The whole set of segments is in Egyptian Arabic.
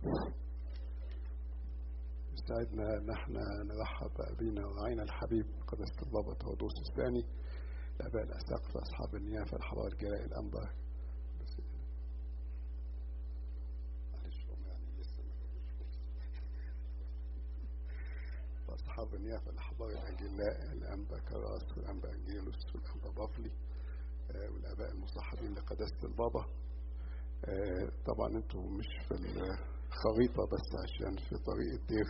يسعدنا ان احنا نرحب بابينا وراعينا الحبيب قداسة البابا تودوس الثاني الاباء الاساقفه اصحاب النيافه الحضاره الجلاء الانبا بس معلش هم يعني لسه ما جابوش اصحاب النيافه الحضاره الاجلاء الانبا كراس والانبا انجيلوس والانبا بافلي آه، والاباء المصاحبين لقداسه البابا آه، طبعا انتوا مش في الخريطة بس عشان في طريق الدير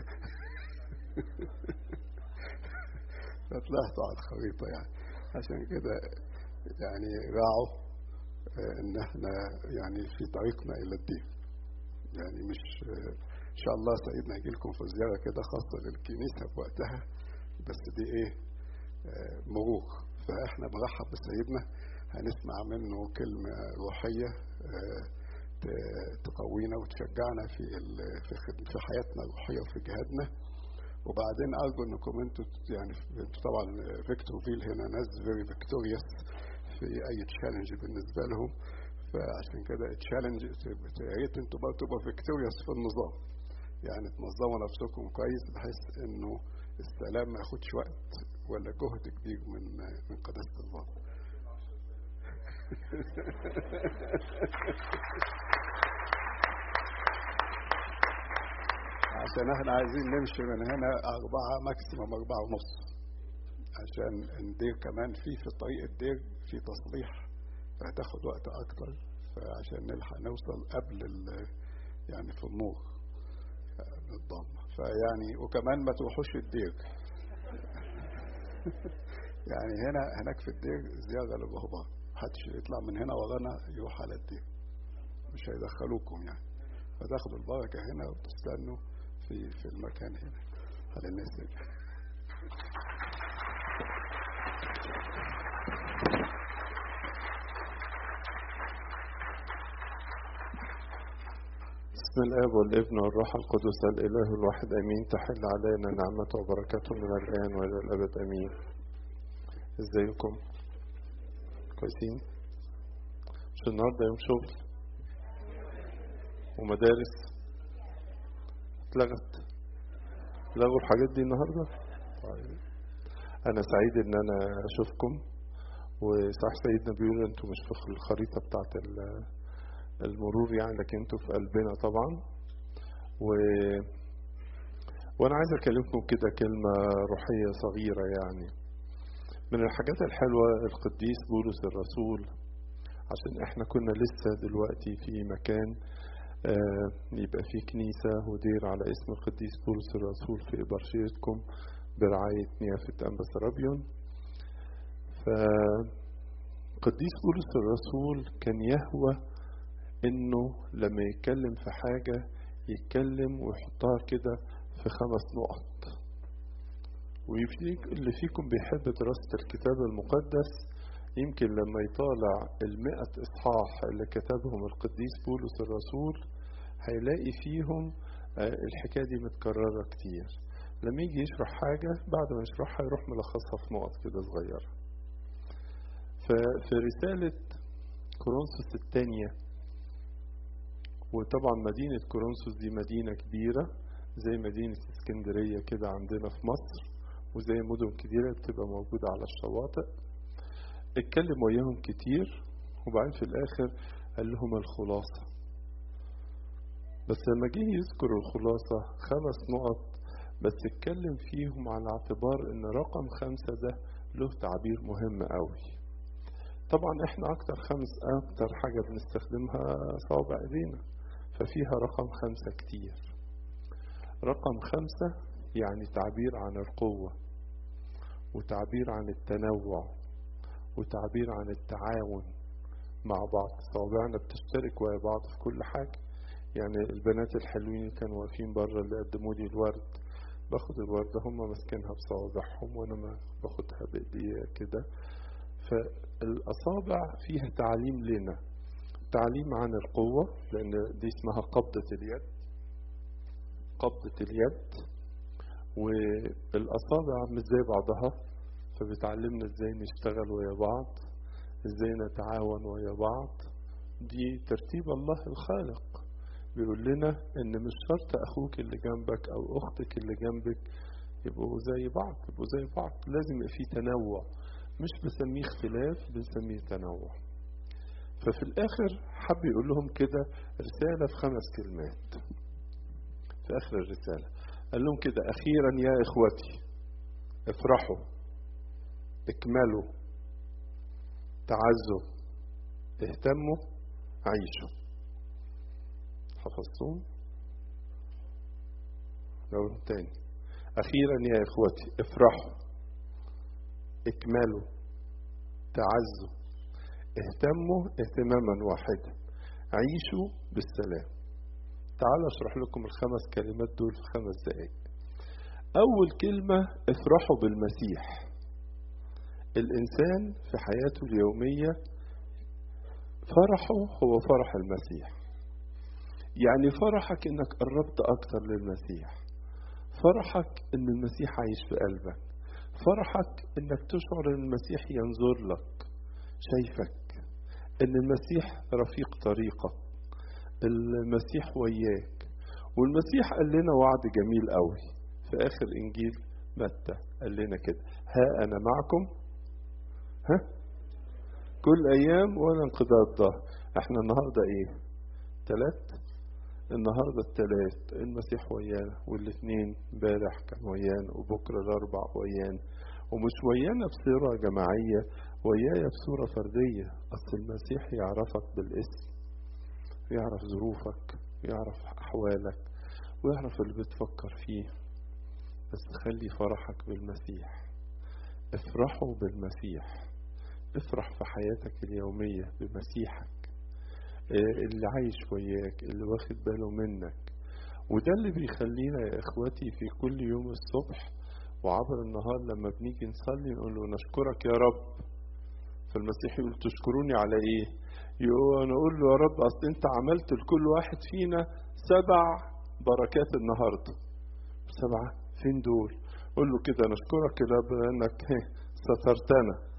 فطلعتوا على الخريطة يعني عشان كده يعني راعوا آه، ان احنا يعني في طريقنا الى الدين يعني مش آه، ان شاء الله سيدنا يجي لكم في زيارة كده خاصة للكنيسة في وقتها بس دي ايه آه، مرور فاحنا بنرحب بسيدنا هنسمع منه كلمة روحية آه، ت- تقوينا وتشجعنا في ال- في خد- في حياتنا الروحيه وفي جهادنا وبعدين ارجو انكم انتوا ت- يعني انتوا طبعا فيكتور فيل هنا ناس فيري فيكتوريوس في اي تشالنج بالنسبه لهم فعشان كده التشالنج يا ريت انتوا برضه تبقوا فيكتوريوس في النظام يعني تنظموا نفسكم كويس بحيث انه السلام ما ياخدش وقت ولا جهد كبير من من قداسه الله عشان احنا عايزين نمشي من هنا أربعة ماكسيموم أربعة ونص عشان الدير كمان في في طريق الدير في تصليح فهتاخد وقت أكتر فعشان نلحق نوصل قبل ال يعني في النور بالضبط فيعني وكمان ما تروحوش الدير يعني هنا هناك في الدير زيارة للرهبان محدش يطلع من هنا ورانا يروح على الدير مش هيدخلوكم يعني فتاخدوا البركة هنا وتستنوا في في المكان هنا على الناس يرجع. بسم الاب والابن والروح القدس الاله الواحد امين تحل علينا نعمته وبركاته من الان والى الابد امين ازيكم كويسين مش النهارده يوم شغل ومدارس اتلغت لغوا الحاجات دي النهارده طيب انا سعيد ان انا اشوفكم وصح سيدنا بيقول انتوا مش في الخريطه بتاعت ال- المرور يعني لكن انتوا في قلبنا طبعا و وانا عايز اكلمكم كده كلمه روحيه صغيره يعني من الحاجات الحلوه القديس بولس الرسول عشان احنا كنا لسه دلوقتي في مكان آه، يبقى فيه كنيسة ودير على اسم القديس بولس الرسول في إبرشيتكم برعاية نيافة أنبا سرابيون فقديس بولس الرسول كان يهوى إنه لما يتكلم في حاجة يتكلم ويحطها كده في خمس نقط ويفيك اللي فيكم بيحب دراسة الكتاب المقدس يمكن لما يطالع المئة إصحاح اللي كتبهم القديس بولس الرسول هيلاقي فيهم آه، الحكاية دي متكررة كتير لما يجي يشرح حاجة بعد ما يشرحها يروح ملخصها في نقط كده صغيرة ففي رسالة كورنثوس الثانية وطبعا مدينة كورنثوس دي مدينة كبيرة زي مدينة اسكندرية كده عندنا في مصر وزي مدن كتيرة بتبقى موجودة على الشواطئ اتكلم وياهم كتير وبعدين في الآخر قال لهم الخلاصة بس لما جه يذكر الخلاصة خمس نقط بس اتكلم فيهم على اعتبار ان رقم خمسة ده له تعبير مهم قوي طبعا احنا اكتر خمس اكتر حاجة بنستخدمها صوابع ايدينا ففيها رقم خمسة كتير رقم خمسة يعني تعبير عن القوة وتعبير عن التنوع وتعبير عن التعاون مع بعض صوابعنا بتشترك ويا بعض في كل حاجة يعني البنات الحلوين اللي كانوا واقفين بره اللي قدموا لي الورد باخد الوردة هم ماسكينها بصوابعهم وانا ما باخدها بايديا كده فالاصابع فيها تعليم لنا تعليم عن القوة لان دي اسمها قبضة اليد قبضة اليد والاصابع مش زي بعضها فبتعلمنا ازاي نشتغل ويا بعض ازاي نتعاون ويا بعض دي ترتيب الله الخالق بيقول لنا ان مش شرط اخوك اللي جنبك او اختك اللي جنبك يبقوا زي بعض يبقوا زي بعض لازم يبقى في تنوع مش بسميه اختلاف بنسميه تنوع ففي الاخر حب يقول لهم كده رسالة في خمس كلمات في اخر الرسالة قال لهم كده اخيرا يا اخوتي افرحوا اكملوا تعزوا اهتموا عيشوا حفظتم لو تاني أخيرا يا إخوتي افرحوا اكملوا تعزوا اهتموا اهتماما واحدا عيشوا بالسلام تعالوا اشرح لكم الخمس كلمات دول في خمس دقائق أول كلمة افرحوا بالمسيح الإنسان في حياته اليومية فرحه هو فرح المسيح يعني فرحك انك قربت اكتر للمسيح فرحك ان المسيح عايش في قلبك فرحك انك تشعر ان المسيح ينظر لك شايفك ان المسيح رفيق طريقك المسيح وياك والمسيح قال لنا وعد جميل قوي في اخر انجيل متى قال لنا كده ها انا معكم ها كل ايام ولا انقضاء الظهر احنا النهارده ايه تلات النهارده التلات المسيح ويانا والاثنين امبارح كان ويانا وبكره الاربع ويانا ومش ويانا بصوره جماعيه ويايا بصوره فرديه اصل المسيح يعرفك بالاسم يعرف ظروفك يعرف احوالك ويعرف اللي بتفكر فيه بس خلي فرحك بالمسيح افرحوا بالمسيح افرح في حياتك اليومية بمسيحك اللي عايش وياك اللي واخد باله منك وده اللي بيخلينا يا اخواتي في كل يوم الصبح وعبر النهار لما بنيجي نصلي نقول له نشكرك يا رب فالمسيح يقول تشكروني على ايه يقول نقول له يا رب اصل انت عملت لكل واحد فينا سبع بركات النهارده سبعة فين دول قول له كده نشكرك يا رب لانك سترتنا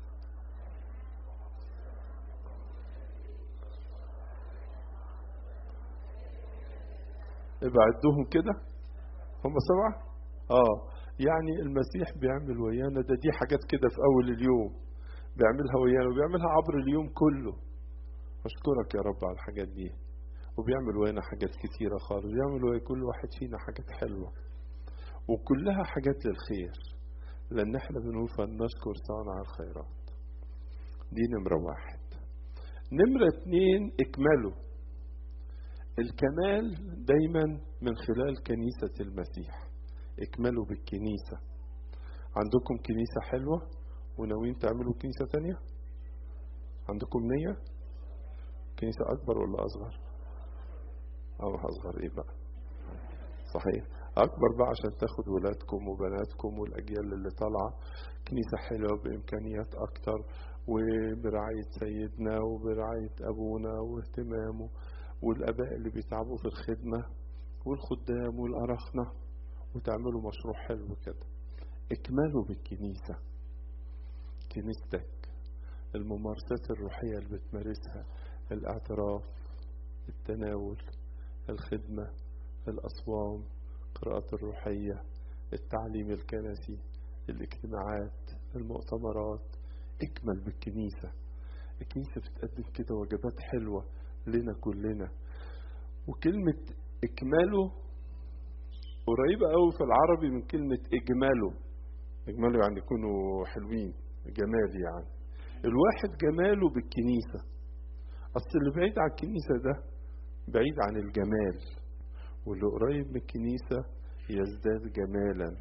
ابعدوهم كده هم سبعة اه يعني المسيح بيعمل ويانا ده دي حاجات كده في اول اليوم بيعملها ويانا وبيعملها عبر اليوم كله اشكرك يا رب على الحاجات دي وبيعمل ويانا حاجات كتيرة خالص بيعمل ويا كل واحد فينا حاجات حلوة وكلها حاجات للخير لان احنا بنقول فلنشكر صانع الخيرات دي نمرة واحد نمرة اتنين اكملوا الكمال دايما من خلال كنيسة المسيح اكملوا بالكنيسة عندكم كنيسة حلوة وناويين تعملوا كنيسة تانية عندكم نية كنيسة أكبر ولا أصغر أو أصغر إيه بقى صحيح أكبر بقى عشان تاخد ولادكم وبناتكم والأجيال اللي طالعة كنيسة حلوة بإمكانيات أكتر وبرعاية سيدنا وبرعاية أبونا واهتمامه والآباء اللي بيتعبوا في الخدمة والخدام والأرخنة وتعملوا مشروع حلو كده اكملوا بالكنيسة كنيستك الممارسات الروحية اللي بتمارسها الاعتراف التناول الخدمة الأصوام قراءة الروحية التعليم الكنسي الاجتماعات المؤتمرات اكمل بالكنيسة الكنيسة بتقدم كده وجبات حلوة لنا كلنا وكلمة إكماله قريبة أوي في العربي من كلمة إجماله إجماله يعني يكونوا حلوين جمال يعني الواحد جماله بالكنيسة أصل اللي بعيد عن الكنيسة ده بعيد عن الجمال واللي قريب من الكنيسة يزداد جمالا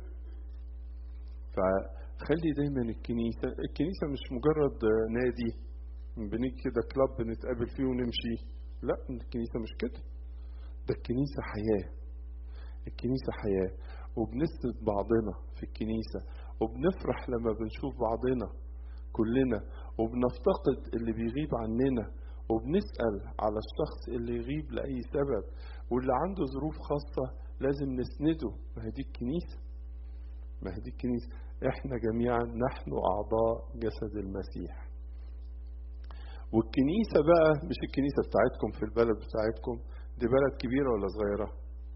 فخلي دايما الكنيسة الكنيسة مش مجرد نادي بنيجي كده كلاب نتقابل فيه ونمشي لا الكنيسة مش كده ده الكنيسة حياة الكنيسة حياة وبنسند بعضنا في الكنيسة وبنفرح لما بنشوف بعضنا كلنا وبنفتقد اللي بيغيب عننا وبنسأل على الشخص اللي يغيب لأي سبب واللي عنده ظروف خاصة لازم نسنده ما هي دي الكنيسة ما هي دي الكنيسة احنا جميعا نحن أعضاء جسد المسيح والكنيسة بقى مش الكنيسة بتاعتكم في البلد بتاعتكم دي بلد كبيرة ولا صغيرة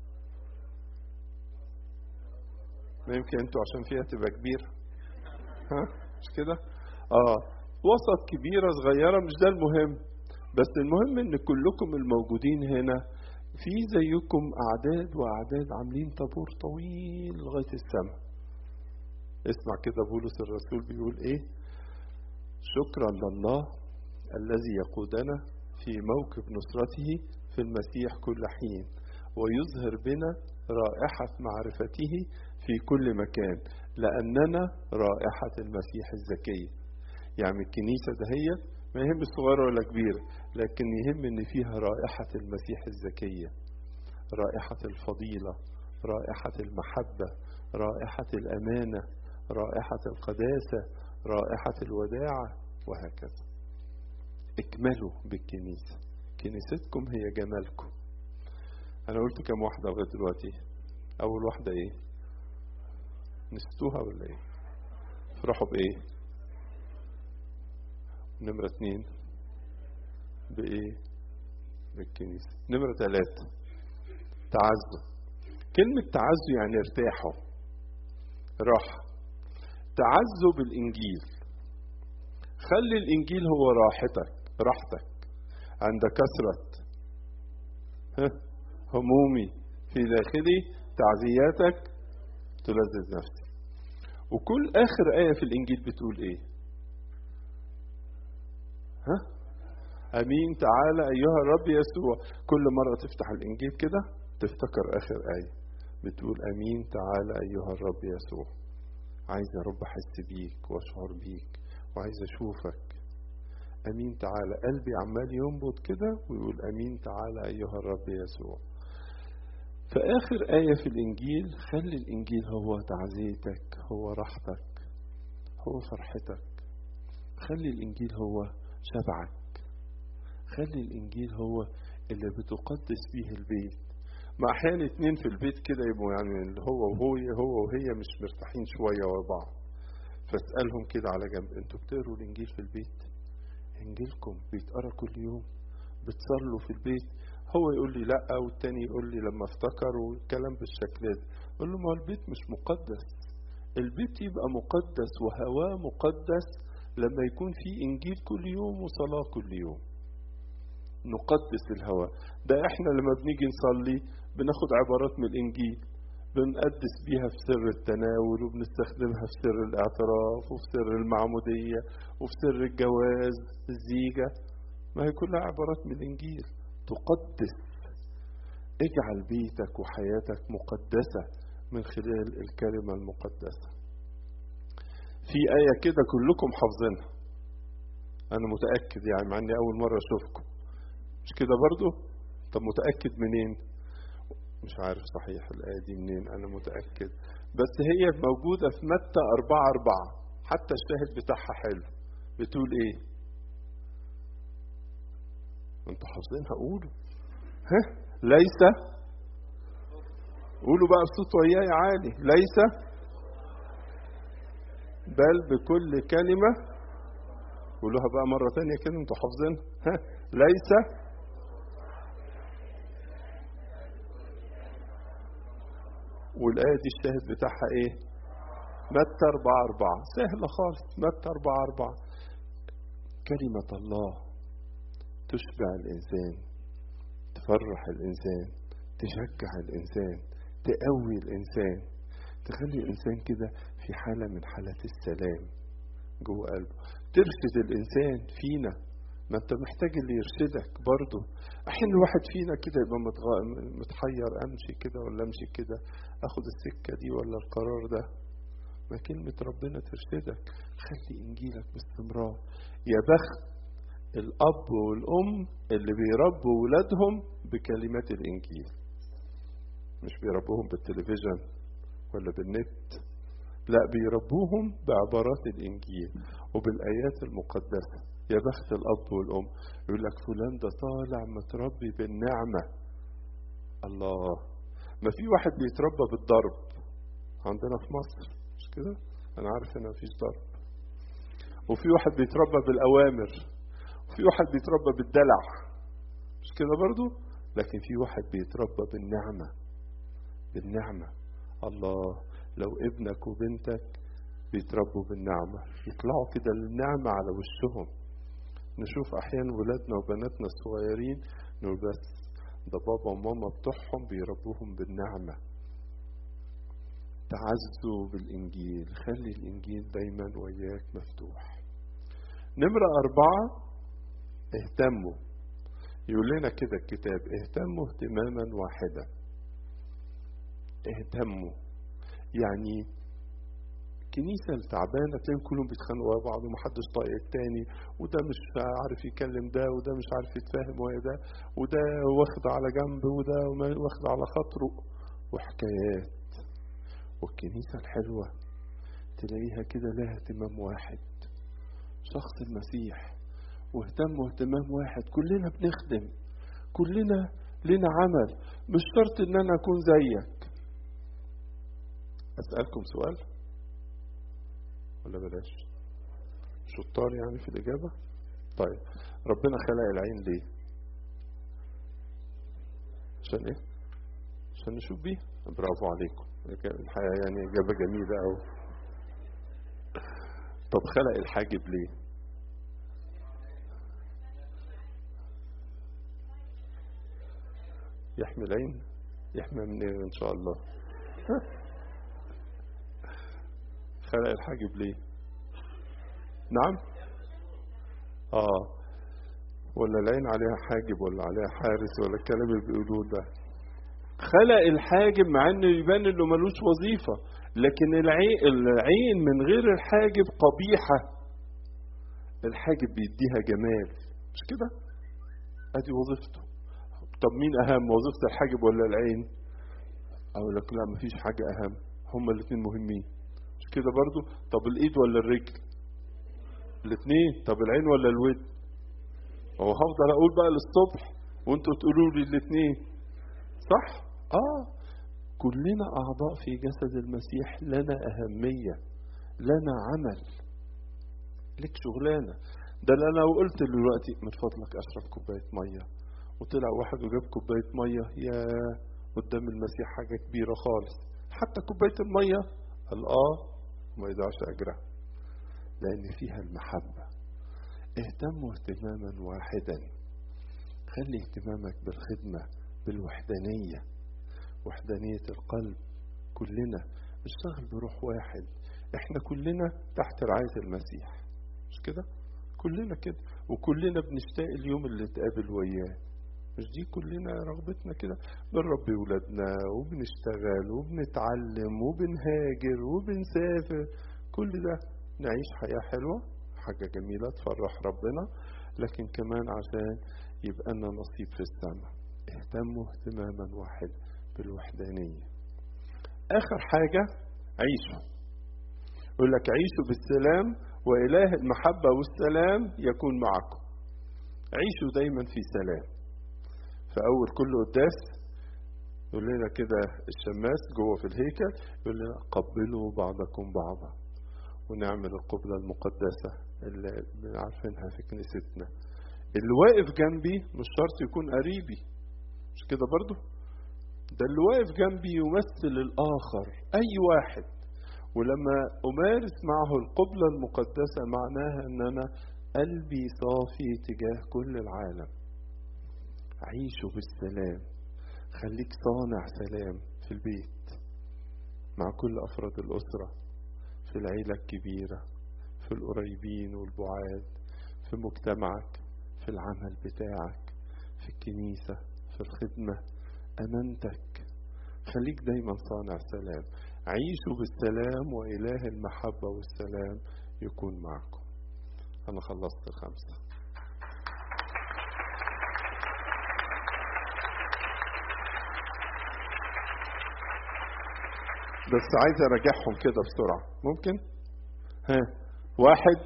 ما يمكن انتوا عشان فيها تبقى كبيرة ها مش كده اه وسط كبيرة صغيرة مش ده المهم بس المهم ان كلكم الموجودين هنا في زيكم اعداد واعداد عاملين طابور طويل لغاية السماء اسمع كده بولس الرسول بيقول ايه شكرا لله الذي يقودنا في موكب نصرته في المسيح كل حين ويظهر بنا رائحة معرفته في كل مكان لأننا رائحة المسيح الزكية يعني الكنيسة دهيت ما يهم الصغيرة ولا كبيرة لكن يهم ان فيها رائحة المسيح الزكية رائحة الفضيلة رائحة المحبة رائحة الأمانة رائحة القداسة رائحة الوداعة وهكذا اكملوا بالكنيسة كنيستكم هي جمالكم أنا قلت كم واحدة لغاية دلوقتي أول واحدة إيه نسيتوها ولا إيه فرحوا بإيه نمرة اتنين بإيه بالكنيسة نمرة ثلاثة تعزوا كلمة تعزوا يعني ارتاحوا راحة تعزوا بالإنجيل خلي الإنجيل هو راحتك راحتك عند كثرة همومي في داخلي تعزياتك تلذذ نفسي وكل آخر آية في الإنجيل بتقول إيه ها أمين تعالى أيها الرب يسوع كل مرة تفتح الإنجيل كده تفتكر آخر آية بتقول أمين تعالى أيها الرب يسوع عايز يا رب أحس بيك وأشعر بيك وعايز أشوفك أمين تعالى قلبي عمال ينبض كده ويقول أمين تعالى أيها الرب يسوع فآخر آية في الإنجيل خلي الإنجيل هو تعزيتك هو راحتك هو فرحتك خلي الإنجيل هو شبعك خلي الإنجيل هو اللي بتقدس بيه البيت ما أحيانا اتنين في البيت كده يبقوا يعني اللي هو وهو هو وهي مش مرتاحين شوية ورا بعض فاسألهم كده على جنب انتوا بتقروا الإنجيل في البيت إنجيلكم بيتقرا كل يوم بتصلوا في البيت هو يقول لي لا والتاني يقول لي لما افتكر والكلام بالشكل ده اقول له ما البيت مش مقدس البيت يبقى مقدس وهواه مقدس لما يكون في انجيل كل يوم وصلاه كل يوم نقدس الهوى ده احنا لما بنيجي نصلي بناخد عبارات من الانجيل بنقدس بيها في سر التناول وبنستخدمها في سر الاعتراف وفي سر المعمودية وفي سر الجواز الزيجة ما هي كلها عبارات من الانجيل تقدس اجعل بيتك وحياتك مقدسة من خلال الكلمة المقدسة في آية كده كلكم حافظينها أنا متأكد يعني مع إني أول مرة أشوفكم مش كده برضو طب متأكد منين مش عارف صحيح الآية دي منين أنا متأكد بس هي موجودة في متى أربعة أربعة حتى الشاهد بتاعها حلو بتقول إيه انتوا حافظينها قولوا ها ليس قولوا بقى بصوت وياي عالي ليس بل بكل كلمة قولوها بقى مرة تانية كده انتوا حافظينها ها ليس والآية دي الشاهد بتاعها إيه؟ متى أربعة أربعة سهلة خالص متى أربعة أربعة كلمة الله تشبع الإنسان تفرح الإنسان تشجع الإنسان تقوي الإنسان تخلي الإنسان كده في حالة من حالات السلام جوه قلبه ترشد الإنسان فينا ما انت محتاج اللي يرشدك برضه احيانا الواحد فينا كده يبقى متغ... متحير امشي كده ولا امشي كده اخد السكه دي ولا القرار ده ما كلمة ربنا ترشدك خلي انجيلك باستمرار يا بخت الاب والام اللي بيربوا ولادهم بكلمات الانجيل مش بيربوهم بالتلفزيون ولا بالنت لا بيربوهم بعبارات الانجيل وبالايات المقدسه يا بخت الأب والأم يقول لك فلان ده طالع متربي بالنعمة الله ما في واحد بيتربى بالضرب عندنا في مصر مش كده أنا عارف إن مفيش ضرب وفي واحد بيتربى بالأوامر وفي واحد بيتربى بالدلع مش كده برضو لكن في واحد بيتربى بالنعمة بالنعمة الله لو ابنك وبنتك بيتربوا بالنعمة يطلعوا كده النعمة على وشهم نشوف أحيانا ولادنا وبناتنا الصغيرين نقول بس ده بابا وماما بتوعهم بيربوهم بالنعمة تعزوا بالإنجيل خلي الإنجيل دايما وياك مفتوح نمرة أربعة اهتموا يقول لنا كده الكتاب اهتموا اهتماما واحدا اهتموا يعني الكنيسة التعبانة تلاقيهم كلهم بيتخانقوا ورا بعض ومحدش طايق التاني وده مش عارف يكلم ده وده مش عارف يتفاهم ويا ده وده واخد على جنب وده واخد على خاطره وحكايات والكنيسة الحلوة تلاقيها كده لها اهتمام واحد شخص المسيح واهتموا اهتمام واحد كلنا بنخدم كلنا لنا عمل مش شرط ان انا اكون زيك اسألكم سؤال ولا بلاش شطار يعني في الإجابة طيب ربنا خلق العين ليه عشان ايه عشان نشوف بيه برافو عليكم الحقيقة يعني إجابة جميلة أوي طب خلق الحاجب ليه يحمي العين يحمي من ايه ان شاء الله خلق الحاجب ليه نعم اه ولا العين عليها حاجب ولا عليها حارس ولا الكلام اللي بيقولوه ده خلق الحاجب مع انه يبان انه ملوش وظيفه لكن العين العين من غير الحاجب قبيحه الحاجب بيديها جمال مش كده ادي وظيفته طب مين اهم وظيفه الحاجب ولا العين اقول لك لا مفيش حاجه اهم هما الاثنين مهمين مش كده برضو طب الايد ولا الرجل الاثنين طب العين ولا الود هو هفضل اقول بقى للصبح وانتوا تقولوا لي الاثنين صح اه كلنا اعضاء في جسد المسيح لنا اهميه لنا عمل لك شغلانه ده انا لو قلت دلوقتي من فضلك اشرب كوبايه ميه وطلع واحد وجاب كوبايه ميه يا قدام المسيح حاجه كبيره خالص حتى كوبايه الميه قال اه ما يضيعش اجرها لان فيها المحبه اهتموا اهتماما واحدا خلي اهتمامك بالخدمه بالوحدانيه وحدانيه القلب كلنا اشتغل بروح واحد احنا كلنا تحت رعايه المسيح مش كده كلنا كده وكلنا بنشتاق اليوم اللي نتقابل وياه مش دي كلنا رغبتنا كده بنربي ولادنا وبنشتغل وبنتعلم وبنهاجر وبنسافر كل ده نعيش حياة حلوة حاجة جميلة تفرح ربنا لكن كمان عشان يبقى لنا نصيب في السماء اهتموا اهتماما واحد بالوحدانية آخر حاجة عيشوا يقول لك عيشوا بالسلام وإله المحبة والسلام يكون معكم عيشوا دايما في سلام في أول كل قداس يقول لنا كده الشماس جوه في الهيكل يقول لنا قبلوا بعضكم بعضا ونعمل القبلة المقدسة اللي عارفينها في كنيستنا اللي واقف جنبي مش شرط يكون قريبي مش كده برضو ده اللي واقف جنبي يمثل الآخر أي واحد ولما أمارس معه القبلة المقدسة معناها أن أنا قلبي صافي تجاه كل العالم عيشوا بالسلام خليك صانع سلام في البيت مع كل أفراد الأسرة في العيلة الكبيرة في القريبين والبعاد في مجتمعك في العمل بتاعك في الكنيسة في الخدمة أمانتك خليك دايما صانع سلام عيشوا بالسلام وإله المحبة والسلام يكون معكم أنا خلصت الخمسة بس عايز اراجعهم كده بسرعة ممكن ها واحد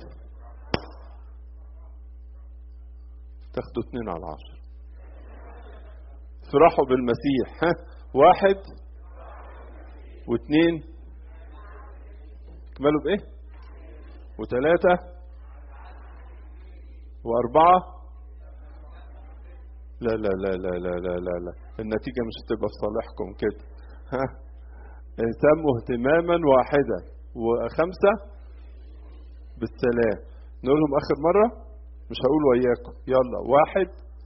تاخدوا اتنين على عشر افرحوا بالمسيح ها واحد واثنين اكملوا بايه وثلاثة وأربعة لا لا لا لا لا لا لا لا النتيجة مش هتبقى في صالحكم كده ها اهتموا اهتماما واحدا وخمسة بالسلام نقول لهم آخر مرة مش هقول وياكم يلا واحد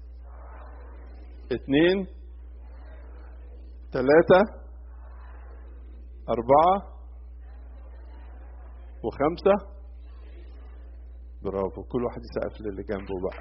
اتنين تلاتة أربعة وخمسة برافو كل واحد يسقف للي جنبه بقى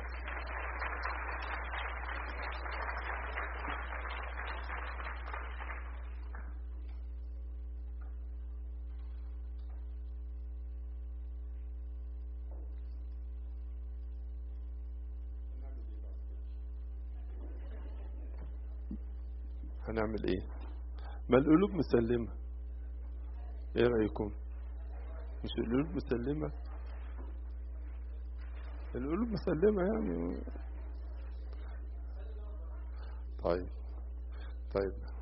هنعمل ايه ما القلوب مسلمة ايه رأيكم مش القلوب مسلمة القلوب مسلمة يعني طيب طيب